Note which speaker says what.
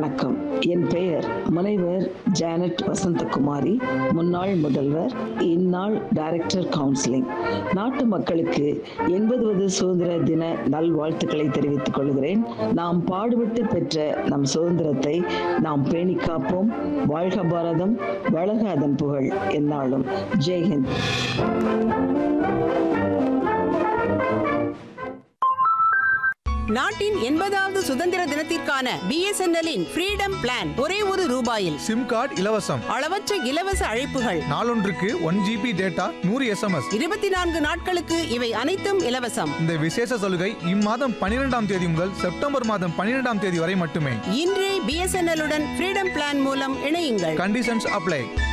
Speaker 1: வணக்கம் என் பெயர் முனைவர் ஜானட் வசந்தகுமாரி முன்னாள் முதல்வர் இந்நாள் டைரக்டர் கவுன்சிலிங் நாட்டு மக்களுக்கு எண்பதுவது சுதந்திர தின நல்வாழ்த்துக்களை தெரிவித்துக் கொள்கிறேன் நாம் பாடுபட்டு பெற்ற நம் சுதந்திரத்தை நாம் பேணி காப்போம் வாழ்க பாரதம் வளக அதன் புகழ் எந்நாளும் ஜெய்ஹிந்த்
Speaker 2: நாட்டின் எண்பதாவது சுதந்திர தினத்திற்கான பிஎஸ்என்எல்லின் ஃப்ரீடம் பிளான் ஒரே ஒரு ரூபாயில்
Speaker 3: சிம் கார்டு இலவசம்
Speaker 2: அளவற்ற இலவச அழைப்புகள்
Speaker 3: நாளொன்றுக்கு ஒன் ஜிபி டேட்டா நூறு எஸ்எம்எஸ்
Speaker 2: இருபத்தி நான்கு நாட்களுக்கு இவை அனைத்தும் இலவசம்
Speaker 3: இந்த விசேஷ சலுகை இம்மாதம் பன்னிரெண்டாம் தேதி முதல் செப்டம்பர் மாதம் பன்னிரெண்டாம் தேதி வரை மட்டுமே
Speaker 2: இன்றே பிஎஸ்என்எல் உடன் ஃப்ரீடம் பிளான் மூலம் இணையுங்கள்
Speaker 3: கண்டிஷன்ஸ் அப்ளை